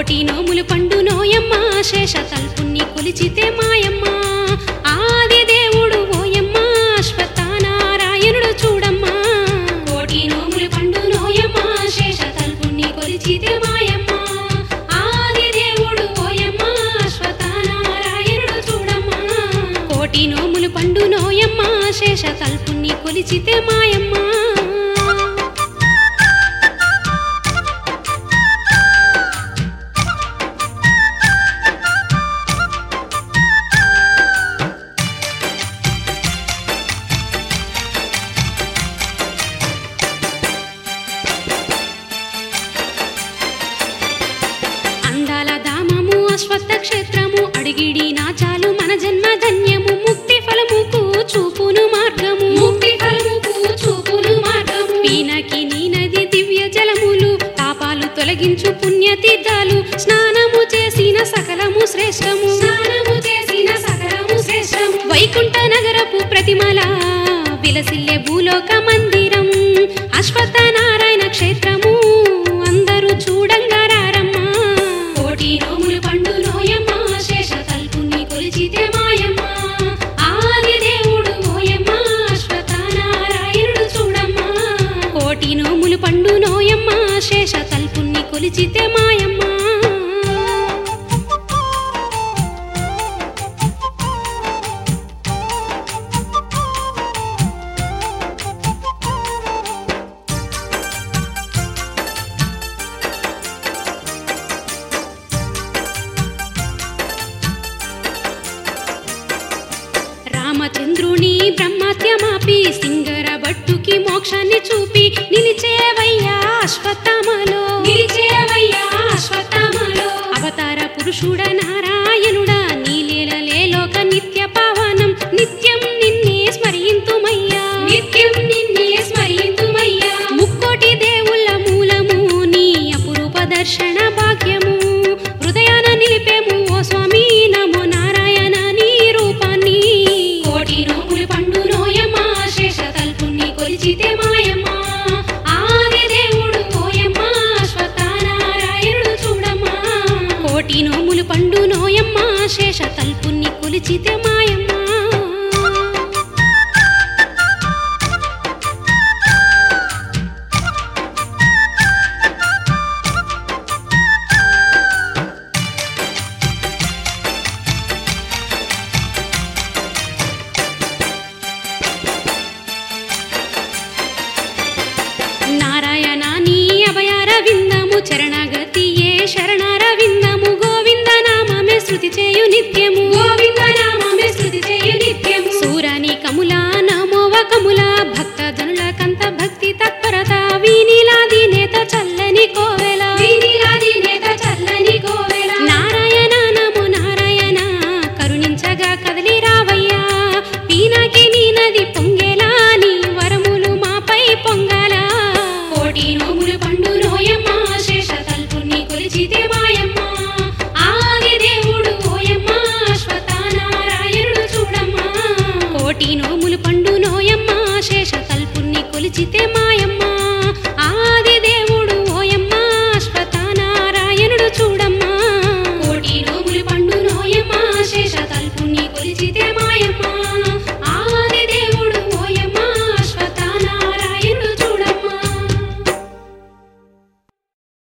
కోటి నోములు పండు నోయమ్మ శేష తల్పుని కొలిచితే మాయమ్మ ఆది దేవుడు ఓయమ్మ అశ్వత్థనారాయణుడు చూడమ్మా కోటి నోములు పండు నోయమ్మ శేష తల్పుని కొలిచితే మాయమ్మ ఆది దేవుడు ఓయమ్మ అశ్వత్థనారాయణుడు చూడమ్మా కోటి నోములు పండు నోయమ్మ శేష తల్పుని కొలిచితే మాయమ్మ అందాల దామము అశ్వత్థ క్షేత్రము అడిగిడి నాచాలు మన జన్మ ధన్యము ముక్తి ఫలముకు చూపును మార్గము ముక్తి ఫలముకు చూపును మార్గము పీనకి నీ నది దివ్య జలములు పాపాలు తొలగించు పుణ్యతీర్థాలు స్నానము చేసిన సకలము శ్రేష్టము స్నానము చేసిన సకలము శ్రేష్టము వైకుంఠ నగరపు ప్రతిమల విలసిల్లే భూలోక మందిరం అశ్వత్థ నారాయణ క్షేత్రము అందరూ చూడంగా రారమ్మా కోటి నోములు పండు నోయమ్మ శేష తల్పుని కొలిచితే మాయమ్మ ఆది దేవుడు ఓయమ్మ అశ్వత్థనారాయణుడు చూడమ్మా కోటి నోములు పండు నోయమ్మ శేష తల్పుని కొలిచితే మాయమ్మ రామచంద్రుని బ్రహ్మత్యమాపి సింగర భట్టుకి మోక్షాన్ని చూపి నిలిచేవయ్యా అశ్వత్థామలో నిలిచేవయ్యా అశ్వత్థామలో అవతార పురుషుడ నారాయణుడా నీలీలలే లోక నిత్య పావనం నిత్యం నిన్నే స్మరింతుమయ్యా నిత్యం నిన్నే స్మరింతుమయ్యా ముక్కోటి దేవుళ్ళ మూలము నీ అపురూప దర్శన భాగ్యము హృదయాన నిలిపేము ఓ స్వామి నమో నారాయణ నీ రూపాన్ని కోటి నోములు పండు నోయమ్మ శేష తల్పుని కొలిచితే మాయమ్మ ఆది దేవుడు ఓయమ్మ అశ్వత్థనారాయణుడు చూడమ్మా కోటి నోములు పండు నోయమ్మ శేష తల్పుని కొలిచితే మాయమ్మ నారాయణ నీ అభయార విందము చరణగతియే శరణార విందము గోవింద నామమే శృతి చేయు నిత్యము